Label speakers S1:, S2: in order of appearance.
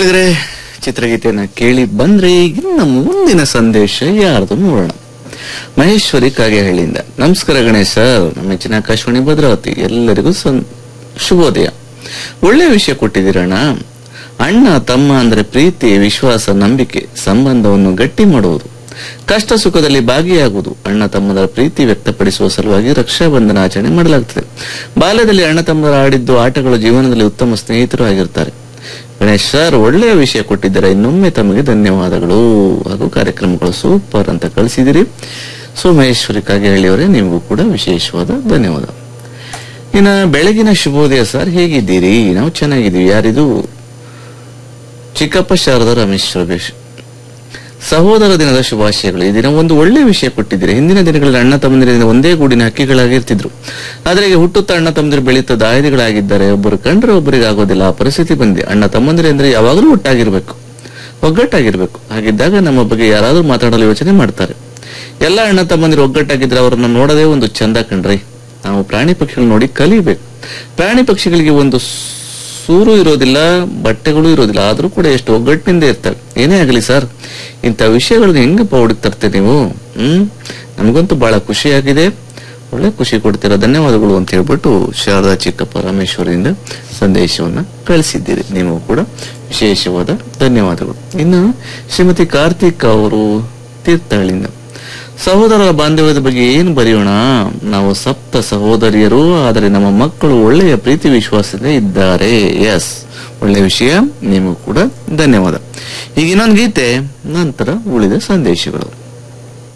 S1: ಕೇಳಿದ್ರೆ ಚಿತ್ರಗೀತೆಯನ್ನ ಕೇಳಿ ಬಂದ್ರೆ ಈಗ ನಮ್ಮ ಮುಂದಿನ ಸಂದೇಶ ಯಾರ್ದು ನೋಡೋಣ ಮಹೇಶ್ವರಿ ಕಾಗೆಹಳ್ಳಿಯಿಂದ ನಮಸ್ಕಾರ ಗಣೇಶ್ ಸರ್ ನಮ್ಮ ಹೆಚ್ಚಿನ ಆಕಾಶವಾಣಿ ಭದ್ರಾವತಿ ಎಲ್ಲರಿಗೂ ಸಂ- ಶುಭೋದಯ ಒಳ್ಳೆ ವಿಷಯ ಕೊಟ್ಟಿದ್ದೀರಣ್ಣ ಅಣ್ಣ ತಮ್ಮ ಅಂದ್ರೆ ಪ್ರೀತಿ ವಿಶ್ವಾಸ ನಂಬಿಕೆ ಸಂಬಂಧವನ್ನು ಗಟ್ಟಿ ಮಾಡುವುದು ಕಷ್ಟ ಸುಖದಲ್ಲಿ ಭಾಗಿಯಾಗುವುದು ಅಣ್ಣ ತಮ್ಮದರ ಪ್ರೀತಿ ವ್ಯಕ್ತಪಡಿಸುವ ಸಲುವಾಗಿ ರಕ್ಷಾಬಂಧನ ಆಚರಣೆ ಮಾಡಲಾಗುತ್ತದೆ ಬಾಲ್ಯದಲ್ಲಿ ಅಣ್ಣ ತಮ್ಮದರ ಆಡಿದ್ದು ಆಟಗಳು ಜೀವನದಲ್ಲಿ ಉತ್ತಮ ಸ್ನೇಹಿತರು ಆಗಿರ್ತಾರೆ ಗಣೇಶ್ ಸರ್ ಒಳ್ಳೆಯ ವಿಷಯ ಕೊಟ್ಟಿದ್ದಾರೆ ಇನ್ನೊಮ್ಮೆ ತಮಗೆ ಧನ್ಯವಾದಗಳು ಹಾಗೂ ಕಾರ್ಯಕ್ರಮಗಳು ಸೂಪರ್ ಅಂತ ಕಳಿಸಿದಿರಿ ಸೋಮೇಶ್ವರಿ ಕಾಗೆಹಳ್ಳಿಯವರೇ ನಿಮಗೂ ಕೂಡ ವಿಶೇಷವಾದ ಧನ್ಯವಾದ ಇನ್ನ ಬೆಳಗಿನ ಶುಭೋದಯ ಸರ್ ಹೇಗಿದ್ದೀರಿ ನಾವು ಚೆನ್ನಾಗಿದ್ದೀವಿ ಯಾರಿದು ಚಿಕ್ಕಪ್ಪ ಶಾರದಾ ರಮೇಶ್ ರಮೇಶ್ ಸಹೋದರ ದಿನದ ಶುಭಾಶಯಗಳು ಈ ದಿನ ಒಂದು ಒಳ್ಳೆ ವಿಷಯ ಕೊಟ್ಟಿದ್ದೀರಿ ಹಿಂದಿನ ದಿನಗಳಲ್ಲಿ ಅಣ್ಣ ತಮ್ಮಂದಿರಿಂದ ಒಂದೇ ಗೂಡಿನ ಹಕ್ಕಿಗಳಾಗಿರ್ತಿದ್ರು ಆದ್ರೆ ಈಗ ಹುಟ್ಟುತ್ತಾ ಅಣ್ಣ ತಮ್ಮಂದಿರು ಬೆಳೀತಾ ದಾಯದಿಗಳಾಗಿದ್ದಾರೆ ಒಬ್ಬರು ಕಂಡ್ರೆ ಒಬ್ಬರಿಗೆ ಆಗೋದಿಲ್ಲ ಆ ಪರಿಸ್ಥಿತಿ ಬಂದಿದೆ ಅಣ್ಣ ತಮ್ಮಂದಿರು ಅಂದ್ರೆ ಯಾವಾಗಲೂ ಒಟ್ಟಾಗಿರ್ಬೇಕು ಒಗ್ಗಟ್ಟಾಗಿರ್ಬೇಕು ಹಾಗಿದ್ದಾಗ ನಮ್ಮ ಬಗ್ಗೆ ಯಾರಾದ್ರೂ ಮಾತಾಡಲು ಯೋಚನೆ ಮಾಡ್ತಾರೆ ಎಲ್ಲ ಅಣ್ಣ ತಮ್ಮಂದಿರು ಒಗ್ಗಟ್ಟಾಗಿದ್ರೆ ಅವರನ್ನ ನೋಡೋದೇ ಒಂದು ಚಂದ ಕಣ್ರಿ ನಾವು ಪ್ರಾಣಿ ಪಕ್ಷಿಗಳು ನೋಡಿ ಕಲಿಬೇಕು ಪ್ರಾಣಿ ಪಕ್ಷಿಗಳಿಗೆ ಒಂದು ಸೂರು ಇರೋದಿಲ್ಲ ಬಟ್ಟೆಗಳು ಇರೋದಿಲ್ಲ ಆದ್ರೂ ಕೂಡ ಎಷ್ಟು ಒಗ್ಗಟ್ಟಿನಿಂದ ಇರ್ತಾರೆ ಏನೇ ಆಗಲಿ ಸರ್ ಇಂಥ ವಿಷಯಗಳನ್ನ ಹೆಂಗಪ್ಪ ಹುಡುಕ್ ತರ್ತೀರಿ ನೀವು ಹ್ಮ್ ನಮಗಂತೂ ಬಹಳ ಖುಷಿಯಾಗಿದೆ ಒಳ್ಳೆ ಖುಷಿ ಕೊಡ್ತೀರಾ ಧನ್ಯವಾದಗಳು ಅಂತ ಹೇಳ್ಬಿಟ್ಟು ಶಾರದಾ ಚಿಕ್ಕಪ್ಪ ರಾಮೇಶ್ವರದಿಂದ ಸಂದೇಶವನ್ನ ಕಳಿಸಿದ್ದೀರಿ ನೀವು ಕೂಡ ವಿಶೇಷವಾದ ಧನ್ಯವಾದಗಳು ಇನ್ನು ಶ್ರೀಮತಿ ಕಾರ್ತಿಕ್ ಅವರು ತೀರ್ಥಹಳ್ಳಿಯಿಂದ ಸಹೋದರರ ಬಾಂಧವ್ಯದ ಬಗ್ಗೆ ಏನು ಬರೆಯೋಣ ನಾವು ಸಪ್ತ ಸಹೋದರಿಯರು ಆದರೆ ನಮ್ಮ ಮಕ್ಕಳು ಒಳ್ಳೆಯ ಪ್ರೀತಿ ವಿಶ್ವಾಸದಿಂದ ಇದ್ದಾರೆ ಎಸ್ ಒಳ್ಳೆ ವಿಷಯ ನಿಮಗೂ ಕೂಡ ಧನ್ಯವಾದ ಈಗ ಇನ್ನೊಂದು ಗೀತೆ ನಂತರ ಉಳಿದ ಸಂದೇಶಗಳು